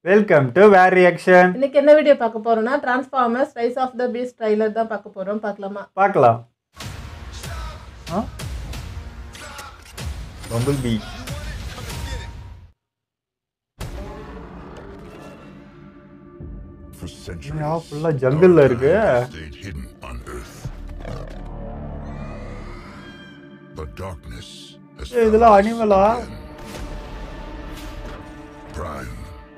Welcome to where reaction இன்னைக்கு என்ன video பார்க்க போறோம்னா Transformers rise of the beast trailer தான் பார்க்க போறோம் பார்க்கலாமா பார்க்கலாம் பம்பிள் பீ For centuries, யா ஃபுல்லா ஜங்கிள்ல இருக்கு stayed hidden on Earth. But darkness has ஏய், இதெல்லாம் அனிமலா Prime.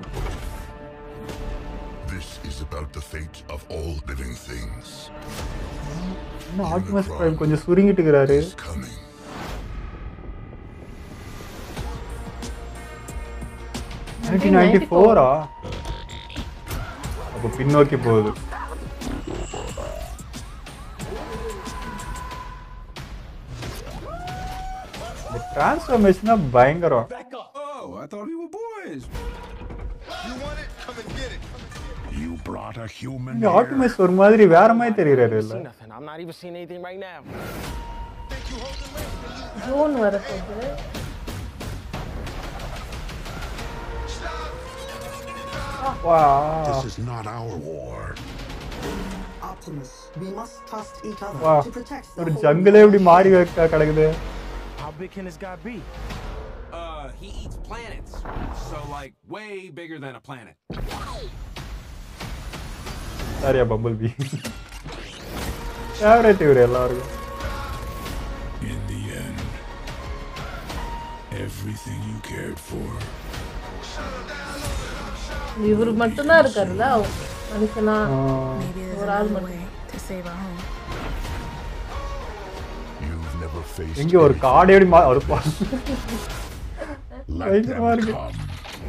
This is about the fate of all living things. என்ன ஆப்டிமஸ் பிரைம் கொஞ்சம் சுருங்கிட்டு இருக்கிறாரு Is coming. நைன்டீன் நைன்டி ஃபோரா அப்போ பின்னோக்கி போகுது டிரான்ஸ்ஃபர்மேஷனா பயங்கரம் Oh, I thought we were boys. You brought a human இந்த here. ஆப்டிமஸ் ஒரு மாதிரி வேற மாதிரி தெரியறாரு இல்ல see nothing. I'm not even seeing anything right now. June வரப்போகுது வா This is not our war. Optimus, we must trust each other வா to protect the ஒரு whole ஜங்கிளே இப்படி மாறி க- கிடக்குது How big can this guy be? Uh, he eats planets. So, like, way bigger than a planet. சாரியா bumblebee favourite இவர் எல்லாருக்கும் In the end, everything you cared for இவர் மட்டும்தான் இருக்காருல்ல மனுஷனா Maybe there's ஒரு ஆள் another மட்டும் way to save our home. you've never faced. எங்க ஒரு காடே எப்படி மா ஒரு பா- Let பயங்கரமா them இருக்கு. come.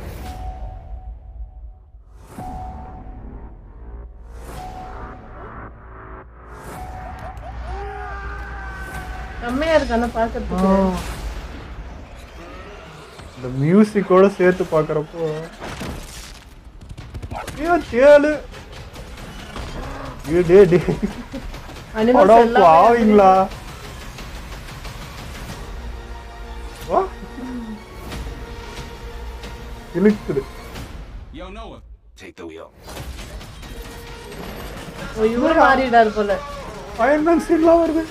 செம்மையா இருக்கு ஆனா பார்க்கறதுக்கு இந்த மியூசிக்கோட சேர்த்து பார்க்கறப்போ ஐயோ தேளு ஐயோ டே டே அனிமல்ஸ் படம் எல்லாம் ஆவீங்களா வா இழுக்குது Yo, Noah, take the wheel. ஓ, இவரு மாறிடாரு போல அயன்மேன் சீன்லாம் வருது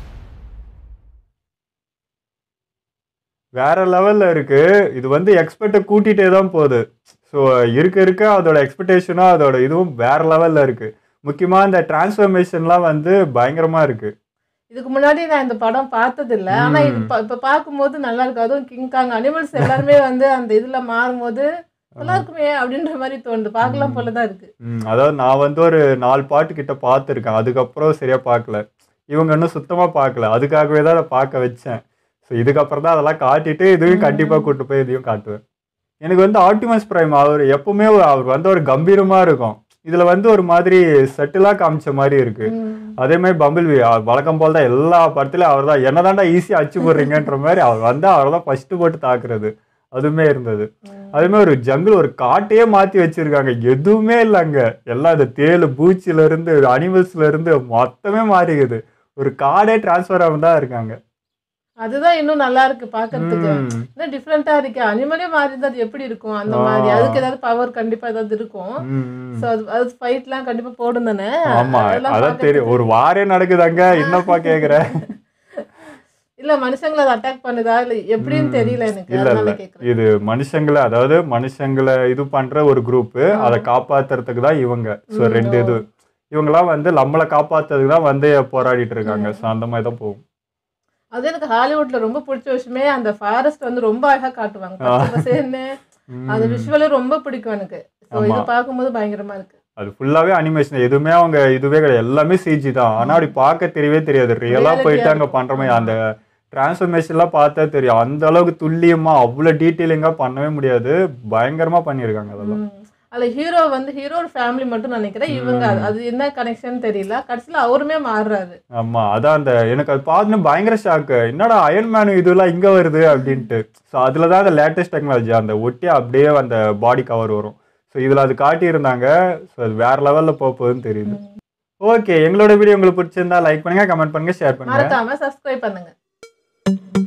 வேற லெவல்ல இருக்கு இது வந்து எக்ஸ்பெக்ட கூட்டிட்டே தான் போகுது ஸோ இருக்க இருக்க அதோட எக்ஸ்பெக்டேஷனும் அதோட இதுவும் வேற லெவல்ல இருக்கு முக்கியமா இந்த டிரான்ஸ்ஃபர்மேஷன்லாம் வந்து பயங்கரமா இருக்கு இதுக்கு முன்னாடி நான் இந்த படம் பார்த்தது இல்ல ஆனா இது ப- இப்ப பார்க்கும்போது நல்லா இருக்கு அதுவும் கிங் காங் அனிமல்ஸ் எல்லாருமே வந்து அந்த இதுல மாறும்போது நல்லா இருக்குமே அப்படின்ற மாதிரி தோணுது பார்க்கலாம் போலதான் இருக்கு ம், அதாவது நான் வந்து ஒரு நாலு பாட்டு கிட்ட பார்த்துருக்கேன் அதுக்கப்புறம் சரியா பார்க்கல இவங்க இன்னும் சுத்தமா பார்க்கல அதுக்காகவே தான் அதை பார்க்க வச்சேன் ஸோ இதுக்கப்புறம் தான் அதெல்லாம் காட்டிட்டு இதுவும் கண்டிப்பா கூட்டு போய் இதையும் காட்டுவேன் எனக்கு வந்து ஆப்டிமஸ் பிரைம் அவர் எப்பவுமே ஒரு- அவர் வந்து ஒரு கம்பீரமா இருக்கும் இதுல வந்து ஒரு மாதிரி செட்டிலா காமிச்ச மாதிரி இருக்கு அதே மாதிரி பம்பிள் வழக்கம் போல தான் எல்லா படத்துலயும் அவர் தான் என்னதான்டா ஈஸியா அச்சு போடுறீங்கன்ற மாதிரி அவர் வந்து அவர் தான் ஃபர்ஸ்ட் போட்டு தாக்குறது அதுவுமே இருந்தது அதே மாதிரி ஒரு ஜங்கிள் ஒரு காட்டையே மாத்தி வச்சிருக்காங்க எதுவுமே இல்லை அங்க எல்லாம் இந்த தேளு பூச்சில இருந்து அனிமல்ஸ்ல இருந்து மொத்தமே மாறிக்குது ஒரு காடே டிரான்ஸ்ஃபர் ஆகும் தான் இருக்காங்க அதுதான் இன்னும் நல்லா இருக்கு பார்க்கறதுக்கு ம். இன்னும் டிஃப்ரெண்டா இருக்கு அனிமலே மாறி இருந்தா அது எப்படி இருக்கும் அந்த மாதிரி அதுக்கு ஏதாவது பவர் கண்டிப்பா ஏதாவது இருக்கும் ம், ம். சோ அது அது ஃபைட்லாம் கண்டிப்பா போடும் தானே ஆமா அதெல்லாம் அதான் தெரியும் ஒரு வாரே நடக்குதாங்க என்னப்பா கேக்குற இல்ல மனுஷங்களை அது அட்டாக் பண்ணுதா இல்ல எப்படின்னு தெரியல எனக்கு இல்ல இல்ல அதனால கேக்குறேன் இது மனுஷங்களை அதாவது மனுஷங்களை இது பண்ற ஒரு குரூப் அதை காப்பாத்துறதுக்கு தான் இவங்க சோ ரெண்டு இது இவங்கெல்லாம் வந்து நம்மளை காப்பாத்துறதுக்கு தான் வந்து போராடிட்டு இருக்காங்க சோ அந்த மாதிரி தான் போகும் அது எனக்கு ஹாலிவுட்ல ரொம்ப பிடிச்ச விஷயமே அந்த ஃபாரஸ்ட் வந்து ரொம்ப அழகா காட்டுவாங்க பச்சை பசேல்னு அந்த விஷுவலே ரொம்ப பிடிக்கும் எனக்கு ஸோ இது ஆமா. பார்க்கும்போது பயங்கரமா இருக்கு அது ஃபுல்லாவே அனிமேஷன் எதுவுமே அவங்க இதுவே கிடையாது எல்லாமே சிஜி தான் ஆனா அப்படி பார்க்க தெரியவே தெரியாது ரியலா Reality-ஆ போயிட்டு அங்க இருக்கும். பண்ற மாதிரி அந்த டிரான்ஸ்ஃபர்மேஷன்லாம் பார்த்தா தெரியும் அந்த அளவுக்கு துல்லியமா அவ்வளவு டீட்டெயிலிங்கா பண்ணவே முடியாது பயங்கரமா பண்ணியிருக்காங்க அதெல்லாம் ம். அதுல ஹீரோ வந்து ஹீரோ ஃபேமிலி மட்டும் நினைக்கிறேன் இவங்க அது- அது என்ன கனெக்ஷன் தெரியல கடைசியில அவருமே மாறுறாரு ஆமா அதான் அந்த எனக்கு அது பார்த்து பயங்கர ஷாக்கு என்னடா அயன் மேன் இதெல்லாம் இங்க வருது அப்படின்ட்டு ஸோ அதுல தான் அந்த லேட்டஸ்ட் டெக்னாலஜி அந்த ஒட்டி அப்படியே அந்த பாடி கவர் வரும் ஸோ இதுல அது காட்டியிருந்தாங்க ஸோ அது வேற லெவல்ல போக போகுதுன்னு தெரியுது ஓகே எங்களோட வீடியோ உங்களுக்கு பிடிச்சிருந்தா லைக் பண்ணுங்க கமெண்ட் பண்ணுங்க ஷேர் பண்ணுங்க மறக்காம சப்ஸ்கிரைப் பண்ணுங்க